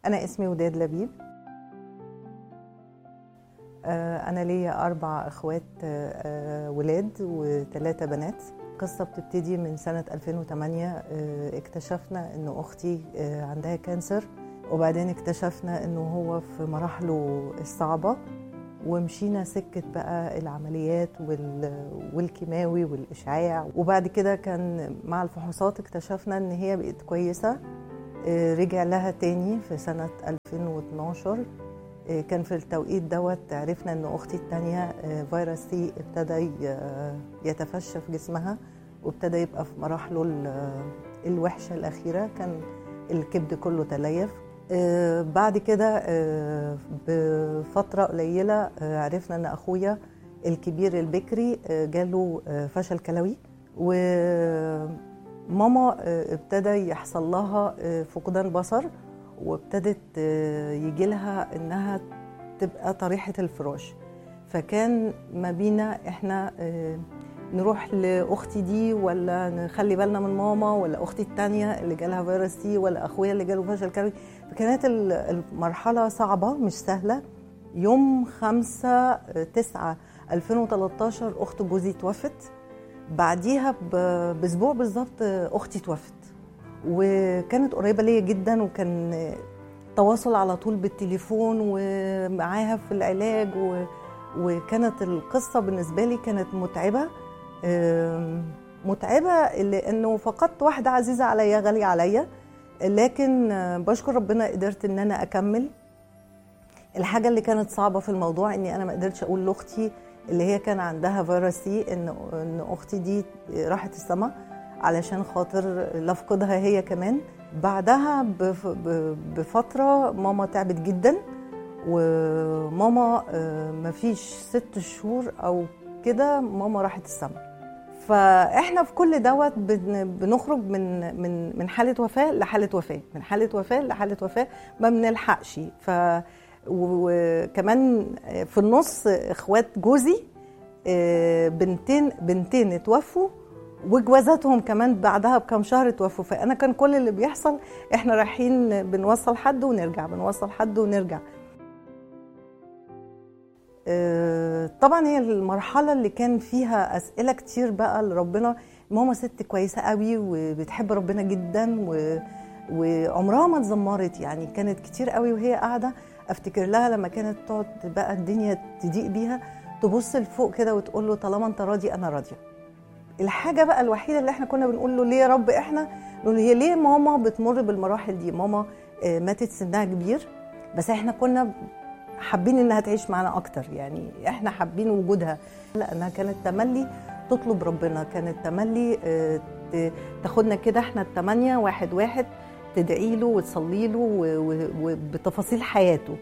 أنا اسمي وداد لبيب آه، أنا ليا أربع إخوات آه، آه، ولاد وثلاثة بنات القصة بتبتدي من سنة 2008 آه، اكتشفنا إن أختي آه، عندها كانسر وبعدين اكتشفنا إنه هو في مراحله الصعبة ومشينا سكة بقى العمليات وال- والكيماوي والإشعاع وبعد كده كان مع الفحوصات اكتشفنا إن هي بقت كويسة آه، رجع لها تاني في سنة 2012 آه، كان في التوقيت دوت عرفنا ان اختي التانية آه، فيروس سي ابتدى ي- يتفشى في جسمها وابتدى يبقى في مراحله ال- الوحشة الأخيرة كان الكبد كله تليف آه، بعد كده آه، بفترة قليلة آه، عرفنا ان اخويا الكبير البكري آه، جاله آه، فشل كلوي وماما آه، ابتدى يحصل لها آه، فقدان بصر وابتدت يجي لها انها تبقى طريحه الفراش فكان ما بينا احنا آه، نروح لاختي دي ولا نخلي بالنا من ماما ولا اختي التانية اللي جالها فيروس سي ولا اخويا اللي جاله فشل كلوي فكانت ال- المرحله صعبه مش سهله يوم 5 9 2013 اخت جوزي توفت بعديها ب- باسبوع بالظبط اختي توفت وكانت قريبه ليا جدا وكان تواصل على طول بالتليفون ومعاها في العلاج و... وكانت القصه بالنسبه لي كانت متعبه آم، متعبه لانه فقدت واحده عزيزه عليا غاليه عليا لكن آه، بشكر ربنا قدرت ان انا اكمل الحاجه اللي كانت صعبه في الموضوع اني انا ما قدرتش اقول لاختي اللي هي كان عندها فيروس سي ان ان اختي دي راحت السما علشان خاطر لافقدها هي كمان بعدها بف- ب- بفتره ماما تعبت جدا وماما آه، مفيش ست شهور او كده ماما راحت السما فاحنا في كل دوت بن- بنخرج من من من حاله وفاه لحاله وفاه من حاله وفاه لحاله وفاه ما بنلحقش ف وكمان في النص اخوات جوزي آه، بنتين بنتين اتوفوا وجوازاتهم كمان بعدها بكام شهر اتوفوا فانا كان كل اللي بيحصل احنا رايحين بنوصل حد ونرجع بنوصل حد ونرجع آه، طبعا هي المرحلة اللي كان فيها أسئلة كتير بقى لربنا ماما ست كويسة قوي وبتحب ربنا جدا و... وعمرها ما اتذمرت يعني كانت كتير قوي وهي قاعدة أفتكر لها لما كانت تقعد بقى الدنيا تضيق بيها تبص لفوق كده وتقول له طالما أنت راضي أنا راضية الحاجة بقى الوحيدة اللي احنا كنا بنقول له ليه يا رب احنا نقول له هي ليه ماما بتمر بالمراحل دي ماما آه، ماتت سنها كبير بس احنا كنا حابين انها تعيش معانا اكتر يعني احنا حابين وجودها لانها كانت تملي تطلب ربنا كانت تملي آه، ت- تاخدنا كده احنا التمانية واحد واحد تدعي له وتصلي له و- و- وبتفاصيل حياته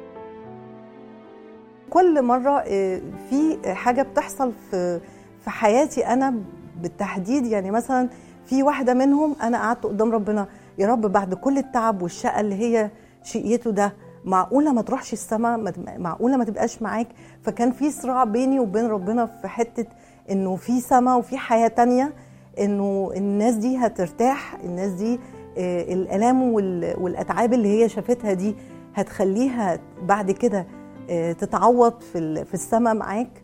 كل مرة آه، في حاجة بتحصل في في حياتي أنا بالتحديد يعني مثلا في واحدة منهم أنا قعدت قدام ربنا يا رب بعد كل التعب والشقة اللي هي شقيته ده معقولة ما تروحش السما ما تب- معقولة ما تبقاش معاك فكان في صراع بيني وبين ربنا في حتة إنه في سما وفي حياة تانية إنه الناس دي هترتاح الناس دي آه، الآلام وال- والأتعاب اللي هي شافتها دي هتخليها بعد كده آه، تتعوض في ال- في السما معاك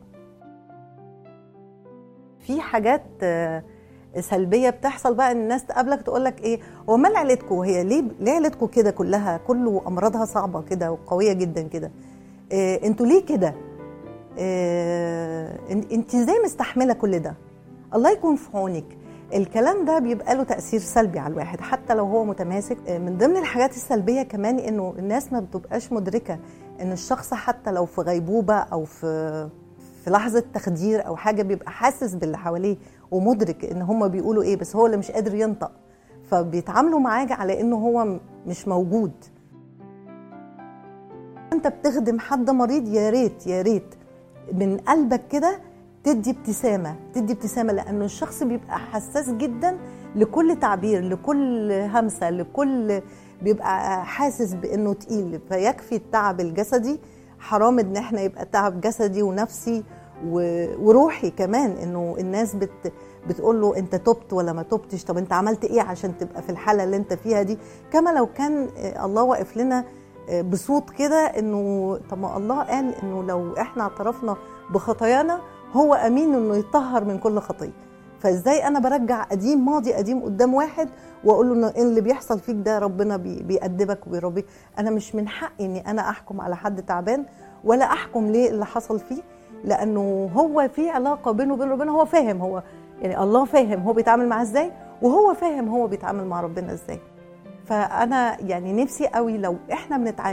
في حاجات آه، سلبيه بتحصل بقى إن الناس تقابلك تقول لك ايه هو مال عيلتكم هي ليه ليه عيلتكم كده كلها كله امراضها صعبه كده وقويه جدا كده إيه انتوا ليه كده إيه انت ازاي مستحمله كل ده الله يكون في عونك الكلام ده بيبقى له تاثير سلبي على الواحد حتى لو هو متماسك آه، من ضمن الحاجات السلبيه كمان انه الناس ما بتبقاش مدركه ان الشخص حتى لو في غيبوبه او في في لحظه تخدير او حاجه بيبقى حاسس باللي حواليه ومدرك ان هم بيقولوا ايه بس هو اللي مش قادر ينطق فبيتعاملوا معاه على انه هو م- مش موجود انت بتخدم حد مريض يا ريت يا ريت من قلبك كده تدي ابتسامه تدي ابتسامه لانه الشخص بيبقى حساس جدا لكل تعبير لكل همسه لكل بيبقى حاسس بانه تقيل فيكفي التعب الجسدي حرام ان احنا يبقى تعب جسدي ونفسي و- وروحي كمان انه الناس بت بتقول له انت تبت ولا ما تبتش طب انت عملت ايه عشان تبقى في الحاله اللي انت فيها دي كما لو كان آه، الله واقف لنا آه، بصوت كده انه طب ما الله قال انه لو احنا اعترفنا بخطايانا هو امين انه يطهر من كل خطيه فازاي انا برجع قديم ماضي قديم قدام واحد واقول له ان اللي بيحصل فيك ده ربنا بي- بيأدبك وبيربيك انا مش من حقي اني انا احكم على حد تعبان ولا احكم ليه اللي حصل فيه لانه هو في علاقه بينه وبين ربنا هو فاهم هو يعني الله فاهم هو بيتعامل معاه ازاي وهو فاهم هو بيتعامل مع ربنا ازاي فانا يعني نفسي قوي لو احنا بنتعامل